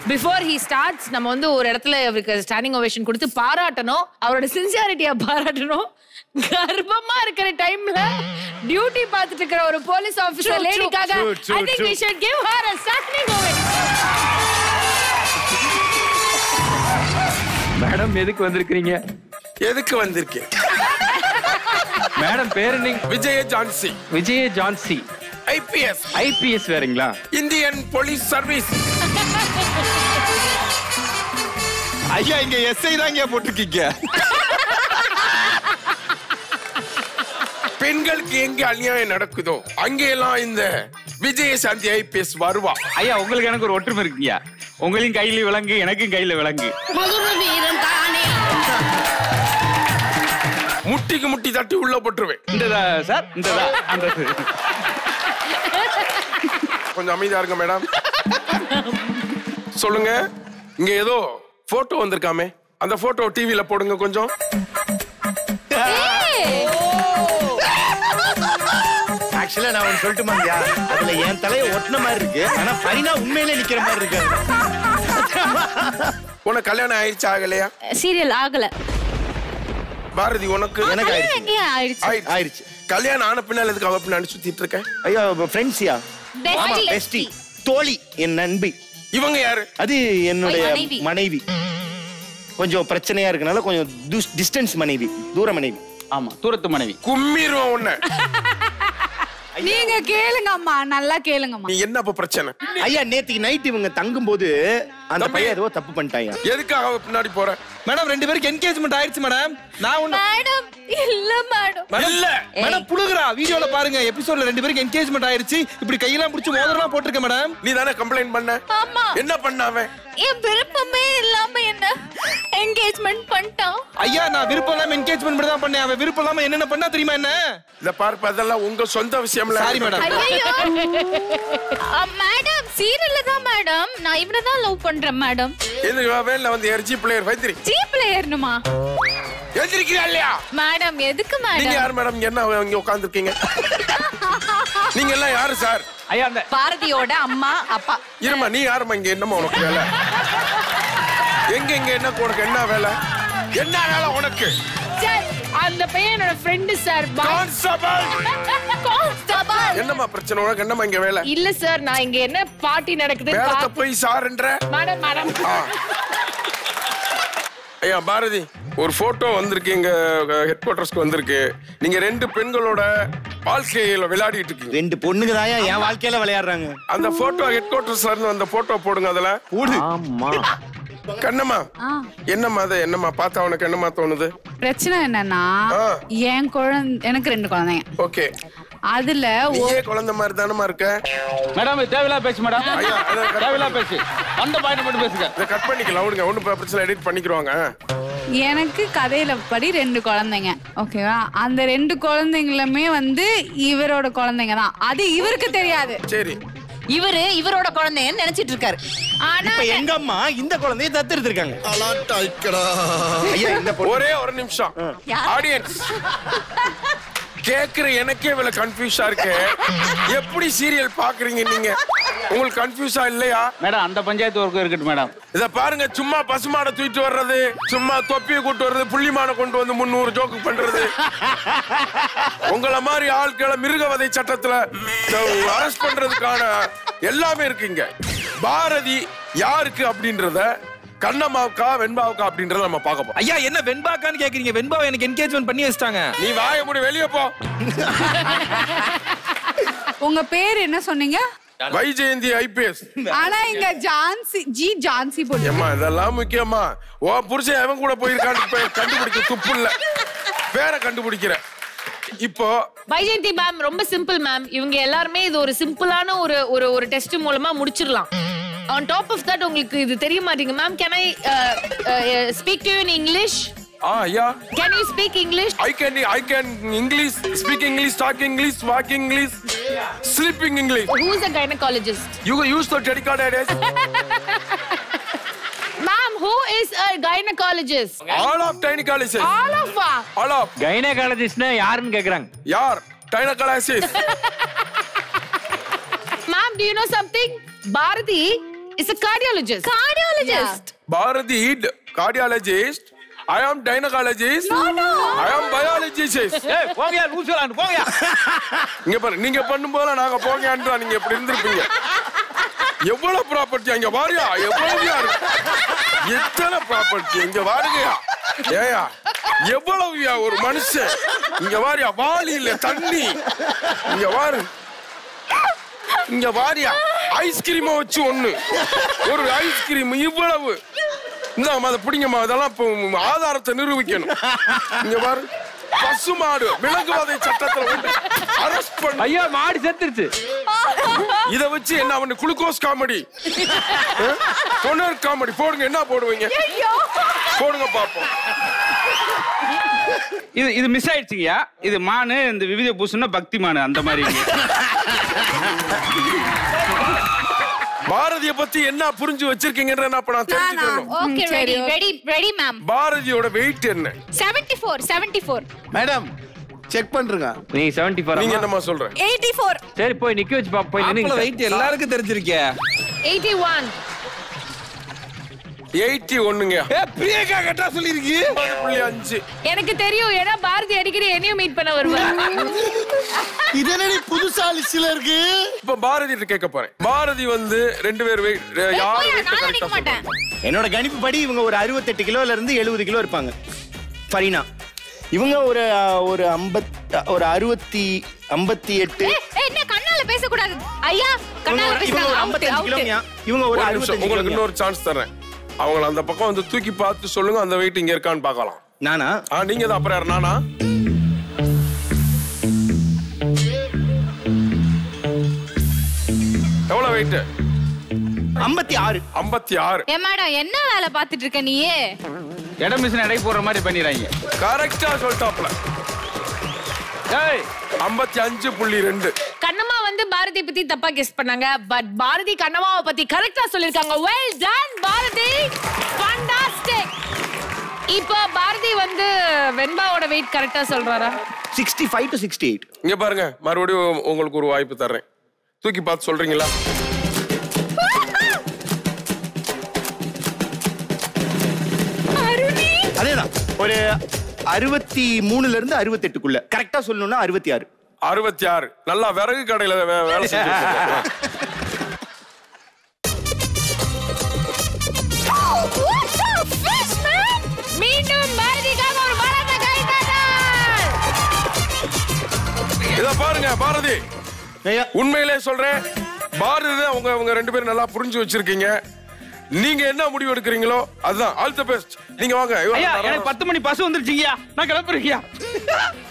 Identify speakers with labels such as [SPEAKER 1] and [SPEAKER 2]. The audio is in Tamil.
[SPEAKER 1] பிஃபோர் ஹி ஸ்டார்ட்ஸ் நம்ம வந்து ஒரு இடத்துல அவருக்கு ஸ்டாண்டிங் ஓவேஷன் கொடுத்து பாராட்டணும் அவரோட சின்சியாரிட்டியா பாராட்டணும் கர்ப்பமா இருக்கிற டைம்ல டியூட்டி பார்த்துட்டு இருக்கிற ஒரு போலீஸ் ஆபீசர்
[SPEAKER 2] True, true.
[SPEAKER 1] லேடிக்காக
[SPEAKER 2] True, true,
[SPEAKER 1] I think
[SPEAKER 2] true.
[SPEAKER 1] We should give her a standing ovation
[SPEAKER 3] madam எதுக்கு வந்திருக்கீங்க
[SPEAKER 4] எதுக்கு வந்திருக்கேன்
[SPEAKER 3] மேடம் பேரு நீங்க
[SPEAKER 4] விஜய ஜான்சி
[SPEAKER 3] விஜய ஜான்சி
[SPEAKER 4] ஐபிஎஸ்
[SPEAKER 3] ஐபிஎஸ் வேறீங்களா
[SPEAKER 4] இந்தியன் போலீஸ் சர்வீஸ்
[SPEAKER 5] ஐயா இங்க எஸ்ஐ தாங்க போட்டிருக்கீங்க
[SPEAKER 4] பெண்களுக்கு எங்க அநியாயம் நடக்குதோ அங்கெல்லாம் இந்த விஜயசாந்தி ஐபிஎஸ் வருவா
[SPEAKER 3] ஐயா உங்களுக்கு எனக்கு ஒரு ஒற்றுமை இருக்குங்கய்யா உங்களையும் கையில விலங்கு எனக்கும் கையில விலங்கு
[SPEAKER 2] மதுர வீரன் தானே
[SPEAKER 4] முட்டிக்கு முட்டி தட்டி உள்ள போட்டுருவேன்
[SPEAKER 3] இந்ததா சார் இந்ததா அந்த
[SPEAKER 4] கொஞ்சம் அமைதியா இருங்க மேடம் சொல்லுங்க இங்க ஏதோ போட்டோ வந்திருக்காமே அந்த போட்டோ டிவில போடுங்க கொஞ்சம்
[SPEAKER 5] ஆக்சுவலா நான் ஒன்னு சொல்லட்டுமாங்கய்யா அதுல என் தலையை ஒட்டின மாதிரி இருக்கு ஆனா ஃபரினா உண்மையிலே நிக்கிற மாதிரி இருக்கு
[SPEAKER 4] உனக்கு கல்யாணம் ஆயிடுச்சு ஆகலையா
[SPEAKER 1] சீரியல் ஆகல
[SPEAKER 4] பாரதி உனக்கு
[SPEAKER 5] எனக்கு ஆயிடுச்சு
[SPEAKER 1] எங்கேயும் ஆயிடுச்சு
[SPEAKER 4] ஆயிடுச்சு.
[SPEAKER 5] ஆயிடுச்சு
[SPEAKER 4] கல்யாணம் ஆன பின்னால் எதுக்கு அவ பின்னாடி சுத்திட்டு இருக்க
[SPEAKER 5] ஐயா ஃப்ரெண்ட்ஸ்யா ஆமா
[SPEAKER 1] Bestie.
[SPEAKER 5] பெஸ்டி தோழி என் நண்பி
[SPEAKER 4] இவங்க யாரு
[SPEAKER 5] அது என்னுடைய
[SPEAKER 1] மனைவி.
[SPEAKER 5] மனைவி கொஞ்சம் பிரச்சனையா இருக்கனால கொஞ்சம் டிஸ்டன்ஸ் மனைவி தூர மனைவி
[SPEAKER 3] ஆமா தூரத்து மனைவி
[SPEAKER 4] கும்மிருவோம் உன்னை
[SPEAKER 6] நீங்க கேளுங்க அம்மா நல்லா கேளுங்கம்மா
[SPEAKER 4] நீ என்ன அப்ப பிரச்சனை
[SPEAKER 5] ஐயா நேத்துக்கு நைட் இவங்க தங்கும் போது அந்த
[SPEAKER 4] தம்பி.
[SPEAKER 5] பையன் ஏதோ தப்பு பண்ணிட்டாங்க
[SPEAKER 4] எதுக்காக அவ பின்னாடி போற
[SPEAKER 7] மேடம் ரெண்டு பேருக்கு என்கேஜ்மெண்ட் ஆயிடுச்சு மேடம் நான் ஒண்ணு
[SPEAKER 1] மேடம் இல்ல மேடம்
[SPEAKER 7] மேடம்,
[SPEAKER 4] இல்ல
[SPEAKER 7] மேடம் புழுகுறா வீடியோல பாருங்க எபிசோட்ல ரெண்டு பேருக்கு என்கேஜ்மெண்ட் ஆயிருச்சு இப்படி கையெல்லாம் பிடிச்சி மோதிரம்லாம் போட்டிருக்கேன் மேடம்
[SPEAKER 4] நீ தானே கம்ப்ளைண்ட் பண்ண
[SPEAKER 1] ஆமா
[SPEAKER 4] என்ன பண்ண அவன்
[SPEAKER 1] என் விருப்பமே இல்லாம என்ன என்கேஜ்மெண்ட் பண்ணிட்டான்
[SPEAKER 7] ஐயா நான் விருப்பம் இல்லாம என்கேஜ்மெண்ட் மட்டும் தான் பண்ணேன் அவன் விருப்பம் இல்லாம என்னென்ன பண்ணா தெரியுமா என்ன
[SPEAKER 4] இத பார்ப்ப அதெல்லாம் உங்க சொந்த விஷயம்ல
[SPEAKER 7] சாரி மேடம்
[SPEAKER 1] ஐயோ மேடம் சீரியல்ல தான் மேடம் நான் இவனை தான் லவ் பண்றேன் மேடம்
[SPEAKER 4] எது வேல வந்து எர்ஜி பிளேயர் வைத்திரி
[SPEAKER 1] ஜீப்ல ஏறணுமா
[SPEAKER 4] எழுந்திருக்கிறா இல்லையா
[SPEAKER 1] மேடம் எதுக்கு
[SPEAKER 4] நீங்க
[SPEAKER 1] மேடம்
[SPEAKER 4] யார் மேடம் இங்க என்ன இங்க உட்கார்ந்துருக்கீங்க நீங்க எல்லாம் யாரு சார்
[SPEAKER 3] ஐயா அந்த
[SPEAKER 6] பாரதியோட அம்மா அப்பா
[SPEAKER 4] இருமா நீ யாருமா இங்க என்னம்மா உனக்கு வேலை எங்க இங்க என்ன உனக்கு என்ன வேலை என்ன வேலை உனக்கு
[SPEAKER 1] சார் அந்த பையன் என்னோட ஃப்ரெண்டு சார்
[SPEAKER 4] கான்ஸ்டபிள்
[SPEAKER 1] கான்ஸ்டபிள்
[SPEAKER 4] என்னம்மா பிரச்சனை உனக்கு என்னம்மா இங்க வேலை
[SPEAKER 1] இல்ல சார் நான் இங்க என்ன பார்ட்டி நடக்குது
[SPEAKER 4] வேலத்தை போய் சாருன்ற
[SPEAKER 1] மேடம் மேடம்
[SPEAKER 4] ஆ. ஐயா பாரதி ஒரு போட்டோ வந்திருக்கு எங்க ஹெட் குவார்டர்ஸ்க்கு வந்திருக்கு நீங்க ரெண்டு பெண்களோட வாழ்க்கையில விளையாடிட்டு இருக்கீங்க
[SPEAKER 5] ரெண்டு பொண்ணுங்க தான் என் வாழ்க்கையில விளையாடுறாங்க
[SPEAKER 4] அந்த போட்டோ ஹெட் குவார்டர்ஸ்ல இருந்து அந்த போட்டோ போடுங்க அதுல
[SPEAKER 5] கூடு
[SPEAKER 3] ஆமா
[SPEAKER 4] கண்ணம்மா என்னம்மா அது என்னம்மா பார்த்தா உனக்கு என்னம்மா தோணுது
[SPEAKER 6] பிரச்சனை என்னன்னா
[SPEAKER 4] ஆ.
[SPEAKER 6] என் குழந்தை எனக்கு ரெண்டு குழந்தைங்க
[SPEAKER 4] ஓகே
[SPEAKER 6] அதுல
[SPEAKER 4] நீயே குழந்தை மாதிரி தானம்மா இருக்க
[SPEAKER 3] மேடம் இது தேவையில்லா பேசு மேடம்
[SPEAKER 4] ஐயா, அதை cut
[SPEAKER 3] தேவையில்லா பேசு அந்த பாயிண்ட் மட்டும் பேசுங்க
[SPEAKER 4] இதை கட் பண்ணிக்கலாம் விடுங்க ஒன்றும் பிரச்சனை எடிட் பண்ணிக்கிறோங்க
[SPEAKER 6] எனக்கு கதையில படி ரெண்டு குழந்தைங்க ஓகேவா அந்த ரெண்டு குழந்தைங்களுமே வந்து இவரோட குழந்தைங்க தான் அது இவருக்கு தெரியாது
[SPEAKER 4] சரி
[SPEAKER 2] இவரு இவரோட குழந்தைன்னு நினைச்சிட்டு இருக்காரு
[SPEAKER 1] ஆனா
[SPEAKER 5] இப்ப எங்க அம்மா இந்த குழந்தைய தத்தெடுத்திருக்காங்க ஐயா இந்த பொண்ணு
[SPEAKER 4] ஒரே ஒரு நிமிஷம் ஆடியன்ஸ் கேக்குற எனக்கே இவ்வளவு கன்ஃபியூஸா இருக்கு எப்படி சீரியல் பாக்குறீங்க நீங்க உங்களுக்கு கன்ஃபியூஸா இல்லையா
[SPEAKER 3] மேடம் அந்த பஞ்சாயத்து ஒர்க்கு இருக்கட்டும் மேடம்
[SPEAKER 4] இத பாருங்க சும்மா பசுமாடை தூக்கிட்டு வர்றது சும்மா தொப்பியை கூட்டு வர்றது புள்ளிமானை கொண்டு வந்து முன்னூறு ஜோக்கு பண்றது உங்கள மாதிரி ஆட்களை மிருகவதை சட்டத்துல அரெஸ்ட் பண்றதுக்கான எல்லாமே இருக்குங்க பாரதி யாருக்கு அப்படின்றத கண்ணம்மாவுக்கா வெண்பாவுக்கா அப்படின்றத நம்ம பார்க்க போறோம்
[SPEAKER 7] ஐயா என்ன வெண்பாக்கான்னு கேக்குறீங்க வெண்பாவை எனக்கு என்கேஜ்மெண்ட் பண்ணி வச்சிட்டாங்க
[SPEAKER 4] நீ வாய முடி வெளியே போ
[SPEAKER 6] உங்க பேர் என்ன சொன்னீங்க
[SPEAKER 4] வைஜெயந்தி ஐபிஎஸ்
[SPEAKER 6] ஆனா இங்க ஜான்சி ஜி ஜான்சி போட்டு
[SPEAKER 4] ஏம்மா இதெல்லாம் முக்கியமா ஓ புருஷன் எவன் கூட போயிருக்கான்னு பே- கண்டுபிடிக்க துப்பு இல்ல பேரை கண்டுபிடிக்கிற இப்போ
[SPEAKER 1] வைஜெயந்தி மேம் ரொம்ப சிம்பிள் மேம் இவங்க எல்லாருமே இது ஒரு சிம்பிளான ஒரு ஒரு ஒரு டெஸ்ட் மூலமா முடிச்சிடலாம் ஆன் டாப் ஆஃப் தட் உங்களுக்கு இது தெரிய மாட்டீங்க ma'am can I speak to you in English
[SPEAKER 4] ah yeah
[SPEAKER 1] can you speak English
[SPEAKER 4] I can I can English speak English talk English walk English sleeping English
[SPEAKER 1] who's a gynaecologist
[SPEAKER 4] you use the dedicate
[SPEAKER 1] ma'am who is a gynaecologist
[SPEAKER 4] all of டைனிகாலிசிஸ்
[SPEAKER 1] ஆல் ஆஃப்
[SPEAKER 4] ஆல் ஆஃப்
[SPEAKER 3] கைனகாலஜிஸ்ட்னா யாருன்னு கேக்குறாங்க
[SPEAKER 4] யார் டைனகாலிசிஸ்
[SPEAKER 1] ma'am do you know something Bharathi is a cardiologist
[SPEAKER 2] cardiologist
[SPEAKER 4] Bharathi cardiologist I am டைனகாலஜிஸ்ட் ஐ ஆம் பயாலஜிஸ்ட்
[SPEAKER 3] ஏய் போங்கயா லூசுலான்னு போங்கயா
[SPEAKER 4] இங்க பாரு நீங்க பண்ணும்போது நாங்க போங்கன்றா நீங்க எப்படி இருந்திருப்பீங்க எவ்வளவு ப்ராப்பர்ட்டி அங்க வாரியா எவ்வளவு எத்தனை ப்ராப்பர்ட்டி இங்க வாருங்கயா ஏயா எவ்வளவுயா ஒரு மனுஷன் இங்க வாரியா வாளி இல்ல தண்ணி இங்க வாரு இங்க வாரியா ஐஸ்கிரீமை வச்சு ஒண்ணு ஒரு ஐஸ்கிரீம் இவ்வளவு இந்தாம்மா அதை பிடிங்கம்மா அதெல்லாம் இப்போ ஆதாரத்தை நிரூபிக்கணும் இங்க பாரு பசுமாடு விலங்குவதை சட்டத்துல அரெஸ்ட் பண்ண
[SPEAKER 3] ஐயோ மாடு செத்துருச்சு
[SPEAKER 4] இத வச்சு என்ன பண்ணு குளுக்கோஸ் காமெடி பொன்னர் காமெடி போடுங்க என்ன போடுவீங்க போடுங்க பாப்போம்
[SPEAKER 3] இது இது மிஸ் ஆயிடுச்சுங்கய்யா இது மானு இந்த விவித பூசுன்னா பக்தி மானு அந்த மாதிரி
[SPEAKER 4] பாரதிய பத்தி என்ன புரிஞ்சு வச்சிருக்கீங்கன்ற நான் இப்ப நான் தெரிஞ்சுக்கணும்
[SPEAKER 2] okay ready ready ready ma'am
[SPEAKER 4] பாரதியோட வெயிட் என்ன
[SPEAKER 2] 74 74
[SPEAKER 5] மேடம் செக் பண்றேங்க
[SPEAKER 3] நீங்க செவன்டி ஃபோர்
[SPEAKER 4] நீங்க என்னமா சொல்ற
[SPEAKER 2] 84
[SPEAKER 3] சரி போய் நிக்க வச்சு பாப்போம் போய்
[SPEAKER 7] மாப்பிள
[SPEAKER 3] நின்னுங்க
[SPEAKER 7] வெயிட் எல்லாருக்கும் தெரிஞ்சிருக்கே
[SPEAKER 1] 81
[SPEAKER 4] எயிட்டி ஒண்ணுங்க
[SPEAKER 7] ஏ பிரியங்கா கட்டா சொல்லிருக்கு
[SPEAKER 4] புள்ளி அஞ்சு
[SPEAKER 1] எனக்கு தெரியும் ஏன்னா பாரதி அடிக்கடி என்னையும் மீட் பண்ண வருவாங்க
[SPEAKER 5] இது என்னடி புதுசா லிஸ்ட்ல இருக்கு
[SPEAKER 4] இப்ப பாரதி கிட்ட கேட்க போறேன் பாரதி வந்து ரெண்டு பேர் வெயிட் யார்
[SPEAKER 2] போய்
[SPEAKER 4] weight
[SPEAKER 2] நான்
[SPEAKER 4] correct
[SPEAKER 2] நிக்க
[SPEAKER 4] ஆ
[SPEAKER 2] மாட்டேன்
[SPEAKER 4] சொல்றாங்க?
[SPEAKER 5] என்னோட கணிப்பு படி இவங்க ஒரு அறுபத்தெட்டு கிலோல இருந்து எழுபது கிலோ இருப்பாங்க ஃபரீனா இவங்க ஒரு ஒரு ஐம்பத் ஒரு அறுபத்தி ஐம்பத்தி எட்டு
[SPEAKER 2] ஏய், ஏய், என்ன கண்ணால பேச கூடாது ஐயா
[SPEAKER 5] இவங்க
[SPEAKER 2] கண்ணால
[SPEAKER 5] ஒரு- இவங்க ஒரு
[SPEAKER 2] பேசுறாங்க
[SPEAKER 5] ஐம்பத்தஞ்சு
[SPEAKER 2] அவுட்
[SPEAKER 5] கிலோமியா இவங்க ஒரு
[SPEAKER 4] ஒரு நிமிஷம்
[SPEAKER 5] அறுபத்தஞ்சு
[SPEAKER 4] உங்களுக்கு
[SPEAKER 5] கிலோமியா
[SPEAKER 4] இன்னொரு சான்ஸ் தரேன் அவங்கள அந்த பக்கம் வந்து தூக்கி பார்த்து சொல்லுங்க அந்த வெயிட் இங்க இருக்கான்னு பார்க்கலாம்
[SPEAKER 5] நானா
[SPEAKER 4] ஆ நீங்க தான் அப்புறம் யார் நானா எவ்வளவு வெயிட்
[SPEAKER 5] ஐம்பத்தி ஆறு
[SPEAKER 4] ஐம்பத்தி ஆறு
[SPEAKER 2] ஏ மேடம் என்ன வேலை பார்த்துட்டு இருக்க நீ
[SPEAKER 3] இடம் மிஷின் எடை போடுற மாதிரி பண்ணிடுறாங்க
[SPEAKER 4] கரெக்டா சொல்லிட்டாப்ல
[SPEAKER 3] ஏய்
[SPEAKER 4] ஐம்பத்தி அஞ்சு புள்ளி ரெண்டு
[SPEAKER 1] கண்ணம்மா வந்து பாரதி பத்தி தப்பா கெஸ் பண்ணாங்க பட் பாரதி கண்ணம்மாவை பத்தி கரெக்டா சொல்லிருக்காங்க வெல் டன் பாரதி ஃபண்டாஸ்டிக் இப்போ பாரதி வந்து வெண்பாவோட வெயிட் கரெக்டா சொல்றாரா
[SPEAKER 5] sixty five to sixty eight
[SPEAKER 4] இங்க பாருங்க மறுபடியும் உங்களுக்கு ஒரு வாய்ப்பு தர்றேன் தூக்கி பார்த்து சொல்றீங்களா
[SPEAKER 5] அதேதான் ஒரு அறுபத்தி மூணுல இருந்து அறுபத்தெட்டுக்குள்ள கரெக்டா சொல்லணும்னா அறுபத்தி ஆறு
[SPEAKER 4] அறுபத்தி ஆறு நல்லா விறகு கடையில வே- வேலை செஞ்சுட்டு இருக்கேன்.
[SPEAKER 1] மீண்டும் பாரதிக்காக ஒரு பலத்த கைத்தட்டல்
[SPEAKER 4] இத பாருங்க பாரதி
[SPEAKER 5] ஐயா,
[SPEAKER 4] உண்மையிலே சொல்றேன் பாரதி தான் உங்க உங்க ரெண்டு பேரும் நல்லா புரிஞ்சு வச்சிருக்கீங்க நீங்க என்ன முடிவு எடுக்கிறீங்களோ அதுதான் ஆல் தி பெஸ்ட் நீங்க வாங்க
[SPEAKER 3] ஐயா எனக்கு பத்து மணி பஸ் வந்துருச்சுங்கய்யா நான் கிளம்புறேங்கய்யா